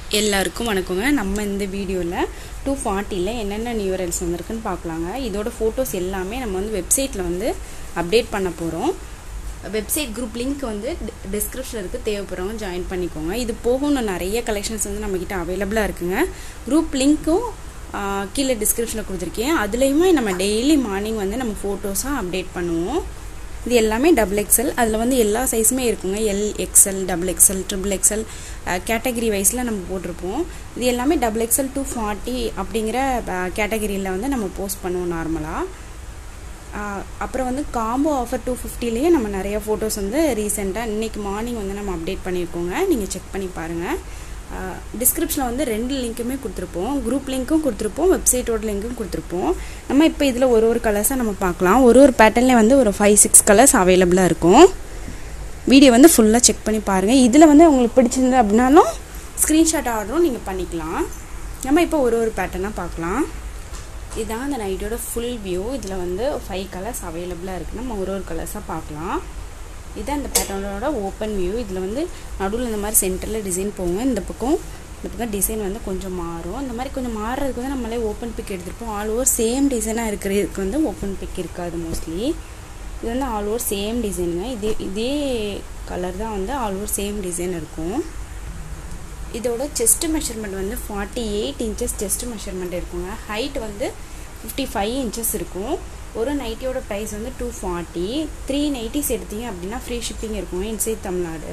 எல்லாருக்கும் வணக்கங்க நம்ம இந்த வீடியோவில் டூ ஃபார்ட்டியில் என்னென்ன நியூ இயர்ஸ் வந்திருக்குன்னு பார்க்கலாங்க இதோட ஃபோட்டோஸ் எல்லாமே நம்ம வந்து வெப்சைட்டில் வந்து அப்டேட் பண்ண போகிறோம் வெப்சைட் குரூப் லிங்க் வந்து டிஸ்கிரிப்ஷனில் இருக்குது தேவைப்படுறவங்க ஜாயின் பண்ணிக்கோங்க இது போக இன்னும் நிறைய கலெக்ஷன்ஸ் வந்து நம்மக்கிட்ட அவைலபிளாக இருக்குங்க குரூப் லிங்க்கும் கீழே டிஸ்கிரிப்ஷனில் கொடுத்துருக்கேன் அதுலேயுமே நம்ம டெய்லி மார்னிங் வந்து நம்ம ஃபோட்டோஸாக அப்டேட் பண்ணுவோம் இது எல்லாமே டபுள் எக்ஸல் அதில் வந்து எல்லா சைஸுமே இருக்குங்க L XL double XL triple XL category வைஸில் நம்ம போட்டிருப்போம் இது எல்லாமே டபுள் எக்ஸல் டூ ஃபார்ட்டி அப்படிங்கிற கேட்டகரியில் வந்து நம்ம போஸ்ட் பண்ணுவோம் நார்மலாக அப்புறம் வந்து காம்போ ஆஃபர் டூ ஃபிஃப்டிலேயே நம்ம நிறைய ஃபோட்டோஸ் வந்து ரீசெண்டாக இன்றைக்கி மார்னிங் வந்து நம்ம அப்டேட் பண்ணியிருக்கோங்க நீங்கள் செக் பண்ணி பாருங்கள் டிஸ்கிரிப்ஷனில் வந்து ரெண்டு லிங்க்குமே கொடுத்துருப்போம் குரூப் லிங்க்கும் கொடுத்துருப்போம் வெப்சைட்டோட லிங்க்கும் கொடுத்துருப்போம் நம்ம இப்போ இதில் ஒரு ஒரு கலர்ஸாக நம்ம பார்க்கலாம் ஒரு ஒரு பேட்டர்ன்லேயே வந்து ஒரு ஃபைவ் சிக்ஸ் கலர்ஸ் அவைலபிளாக இருக்கும் வீடியோ வந்து ஃபுல்லாக செக் பண்ணி பாருங்கள் இதில் வந்து உங்களுக்கு பிடிச்சிருந்து அப்படின்னாலும் ஸ்க்ரீன்ஷாட் ஆர்டரும் நீங்கள் பண்ணிக்கலாம் நம்ம இப்போ ஒரு ஒரு பேட்டர்னாக பார்க்கலாம் இதுதான் அந்த நைட்டோட ஃபுல் வியூ இதில் வந்து ஃபைவ் கலர்ஸ் அவைலபிளாக இருக்குது நம்ம ஒரு ஒரு கலர்ஸாக பார்க்கலாம் இது அந்த பேட்டர்னோட ஓப்பன் வியூ இதில் வந்து நடுவில் இந்த மாதிரி சென்டரில் டிசைன் போங்க இந்த பக்கம் இந்த பக்கம் டிசைன் வந்து கொஞ்சம் மாறும் இந்த மாதிரி கொஞ்சம் மாறுறதுக்கு வந்து நம்மளே ஓப்பன் பிக் எடுத்துருப்போம் ஆல் ஓவர் சேம் டிசைனாக இருக்கிறதுக்கு வந்து ஓப்பன் பிக் இருக்காது மோஸ்ட்லி இது வந்து ஆல் ஓவர் சேம் டிசைனுங்க இதே இதே கலர் தான் வந்து ஆல் ஓவர் சேம் டிசைன் இருக்கும் இதோட செஸ்ட் மெஷர்மெண்ட் வந்து forty eight inches chest measurement இருக்குங்க ஹைட் வந்து ஃபிஃப்டி ஃபைவ் இன்ச்சஸ் இருக்கும் ஒரு நைட்டியோட ப்ரைஸ் வந்து டூ ஃபார்ட்டி த்ரீ நைட்டிஸ் எடுத்தீங்க அப்படின்னா ஃப்ரீ ஷிப்பிங் இருக்கும் இன்சைட் தமிழ்நாடு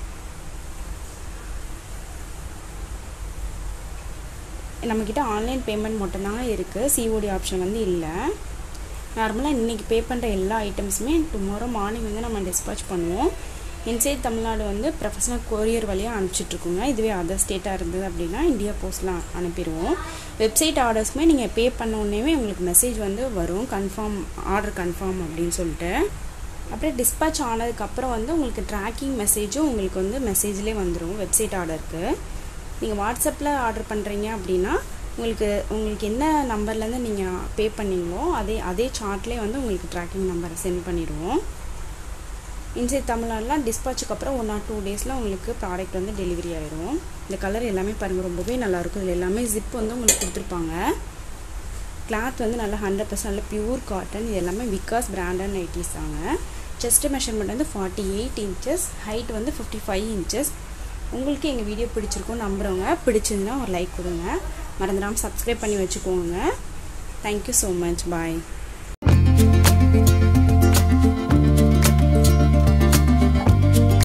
நம்மக்கிட்ட ஆன்லைன் பேமெண்ட் மட்டும்தாங்க இருக்குது சிஓடி ஆப்ஷன் வந்து இல்லை நார்மலாக இன்றைக்கி பே பண்ணுற எல்லா ஐட்டம்ஸுமே டுமாரோ மார்னிங் வந்து நம்ம டிஸ்பேச் பண்ணுவோம் இன்சைட் தமிழ்நாடு வந்து ப்ரொஃபஷனல் கொரியர் வழியாக அனுப்பிச்சிட்ருக்கோங்க இதுவே அதர் ஸ்டேட்டாக இருந்தது அப்படின்னா இந்தியா போஸ்ட்லாம் அனுப்பிடுவோம் வெப்சைட் ஆர்டர்ஸுமே நீங்கள் பே பண்ண உடனே உங்களுக்கு மெசேஜ் வந்து வரும் கன்ஃபார்ம் ஆர்டர் கன்ஃபார்ம் அப்படின்னு சொல்லிட்டு அப்படியே டிஸ்பேச் ஆனதுக்கப்புறம் வந்து உங்களுக்கு ட்ராக்கிங் மெசேஜும் உங்களுக்கு வந்து மெசேஜ்லேயே வந்துடும் வெப்சைட் ஆர்டருக்கு நீங்கள் வாட்ஸ்அப்பில் ஆர்டர் பண்ணுறீங்க அப்படின்னா உங்களுக்கு உங்களுக்கு என்ன நம்பர்லேருந்து நீங்கள் பே பண்ணீங்களோ அதே அதே சார்ட்லேயே வந்து உங்களுக்கு ட்ராக்கிங் நம்பரை சென்ட் பண்ணிடுவோம் இன்சைட் தமிழ்நாடுலாம் டிஸ்பாச்சுக்கு அப்புறம் ஒன் ஆர் டூ டேஸில் உங்களுக்கு ப்ராடக்ட் வந்து டெலிவரி ஆகிடும் இந்த கலர் எல்லாமே பாருங்கள் ரொம்பவே நல்லாயிருக்கும் இதில் எல்லாமே ஜிப் வந்து உங்களுக்கு கொடுத்துருப்பாங்க கிளாத் வந்து நல்லா ஹண்ட்ரட் பர்சன்ட் நல்ல பியூர் காட்டன் இது எல்லாமே விகாஸ் பிராண்டட் நைட்டிஸ் தாங்க செஸ்ட் மெஷர்மெண்ட் வந்து ஃபார்ட்டி எயிட் இன்ச்சஸ் ஹைட் வந்து ஃபிஃப்டி ஃபைவ் இன்ச்சஸ் உங்களுக்கு எங்கள் வீடியோ பிடிச்சிருக்கும் நம்புகிறவங்க பிடிச்சிருந்தா ஒரு லைக் கொடுங்க மறந்துடாமல் சப்ஸ்கிரைப் பண்ணி வச்சுக்கோங்க தேங்க்யூ ஸோ மச் பாய்